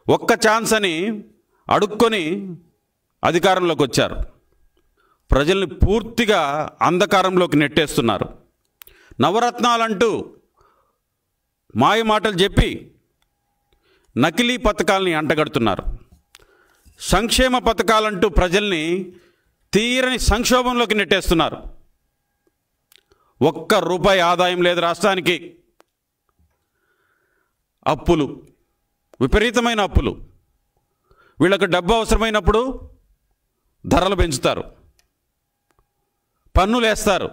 ఒక్క ఛాన్స్ అని అడుక్కొని అధికారంలోకి వచ్చారు ప్రజల్ని పూర్తిగా అంధకారంలోకి నెట్టేస్తున్నారు నవరత్నాలంటూ మాయ మాటలు చెప్పి నకిలీ పథకాల్ని అంటగడుతున్నారు సంక్షేమ పథకాలంటూ ప్రజల్ని తీరని సంక్షోభంలోకి నెట్టేస్తున్నారు ఒక్క రూపాయి ఆదాయం లేదు రాష్ట్రానికి అప్పులు విపరీతమైన అప్పులు వీళ్ళకు డబ్బు అవసరమైనప్పుడు ధరలు పెంచుతారు పన్నులు వేస్తారు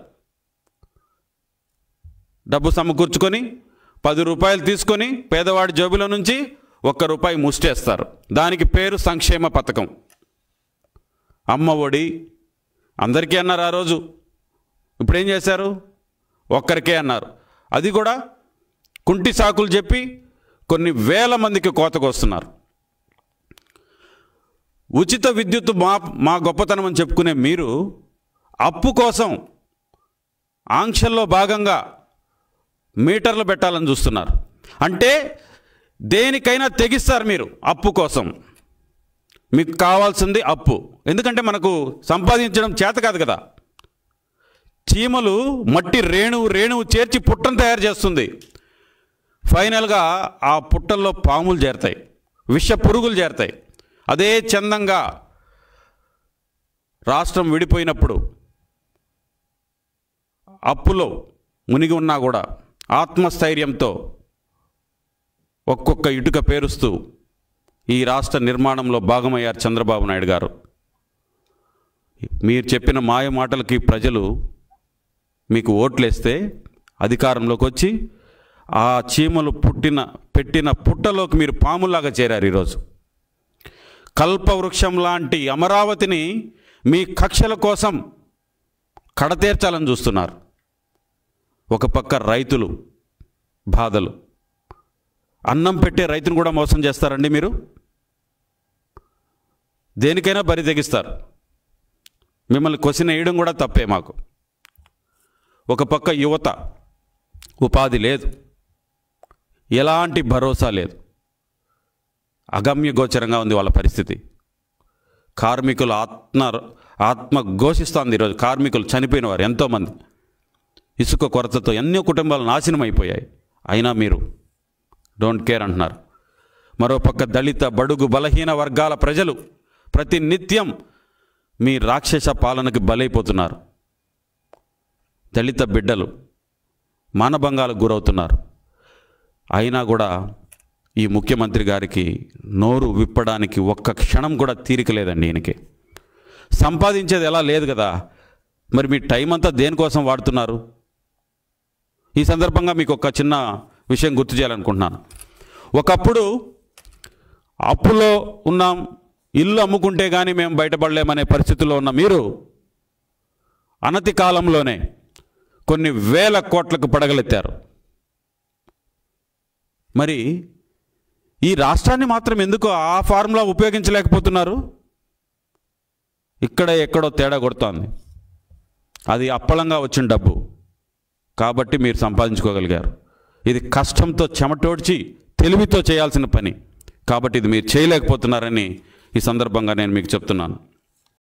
డబ్బు సమకూర్చుకొని పది రూపాయలు తీసుకొని పేదవాడి జోబులో నుంచి ఒక్క రూపాయి ముష్టేస్తారు దానికి పేరు సంక్షేమ పథకం అమ్మ ఒడి అందరికీ అన్నారు ఆ రోజు ఇప్పుడు ఏం చేశారు ఒక్కరికే అన్నారు అది కూడా కుంటి సాకులు చెప్పి కొన్ని వేల మందికి కోతకొస్తున్నారు ఉచిత విద్యుత్ మా మా గొప్పతనం అని చెప్పుకునే మీరు అప్పు కోసం ఆంక్షల్లో భాగంగా మీటర్లు పెట్టాలని చూస్తున్నారు అంటే దేనికైనా తెగిస్తారు మీరు అప్పు కోసం మీకు కావాల్సింది అప్పు ఎందుకంటే మనకు సంపాదించడం చేత కాదు కదా చీమలు మట్టి రేణువు రేణువు చేర్చి పుట్టను తయారు చేస్తుంది ఫైనల్గా ఆ పుట్టల్లో పాములు చేరతాయి విష పురుగులు చేరతాయి అదే చందంగా రాష్ట్రం విడిపోయినప్పుడు అప్పులో మునిగి ఉన్నా కూడా ఆత్మస్థైర్యంతో ఒక్కొక్క ఇటుక పేరుస్తూ ఈ రాష్ట్ర నిర్మాణంలో భాగమయ్యారు చంద్రబాబు నాయుడు గారు మీరు చెప్పిన మాయ మాటలకి ప్రజలు మీకు ఓట్లేస్తే అధికారంలోకి వచ్చి ఆ చీమలు పుట్టిన పెట్టిన పుట్టలోకి మీరు పాములాగా చేరారు ఈరోజు కల్పవృక్షం లాంటి అమరావతిని మీ కక్షల కోసం కడతీర్చాలని చూస్తున్నారు ఒక పక్క రైతులు బాధలు అన్నం పెట్టే రైతును కూడా మోసం చేస్తారండి మీరు దేనికైనా బరి తెగిస్తారు మిమ్మల్ని క్వశ్చన్ వేయడం కూడా తప్పే మాకు ఒక పక్క యువత ఉపాధి లేదు ఎలాంటి భరోసా లేదు అగమ్య గోచరంగా ఉంది వాళ్ళ పరిస్థితి కార్మికులు ఆత్మ ఆత్మ ఘోషిస్తోంది ఈరోజు కార్మికులు చనిపోయిన వారు ఎంతోమంది ఇసుక కొరతతో ఎన్నో కుటుంబాలు నాశనం అయిపోయాయి అయినా మీరు డోంట్ కేర్ అంటున్నారు మరోపక్క దళిత బడుగు బలహీన వర్గాల ప్రజలు ప్రతి నిత్యం మీ రాక్షస పాలనకి బలైపోతున్నారు దళిత బిడ్డలు మానభంగాలకు గురవుతున్నారు అయినా కూడా ఈ ముఖ్యమంత్రి గారికి నోరు విప్పడానికి ఒక్క క్షణం కూడా తీరిక లేదండి ఈయనకి సంపాదించేది ఎలా లేదు కదా మరి మీ టైం అంతా దేనికోసం వాడుతున్నారు ఈ సందర్భంగా మీకు ఒక చిన్న విషయం గుర్తు చేయాలనుకుంటున్నాను ఒకప్పుడు అప్పులో ఉన్నాం ఇల్లు అమ్ముకుంటే కానీ మేము బయటపడలేమనే పరిస్థితుల్లో ఉన్న మీరు అనతి కాలంలోనే కొన్ని వేల కోట్లకు పడగలెత్తారు మరి ఈ రాష్ట్రాన్ని మాత్రం ఎందుకు ఆ ఫార్ములా ఉపయోగించలేకపోతున్నారు ఇక్కడ ఎక్కడో తేడా కొడుతోంది అది అప్పలంగా వచ్చిన డబ్బు కాబట్టి మీరు సంపాదించుకోగలిగారు ఇది కష్టంతో చెమటోడ్చి తెలివితో చేయాల్సిన పని కాబట్టి ఇది మీరు చేయలేకపోతున్నారని ఈ సందర్భంగా నేను మీకు చెప్తున్నాను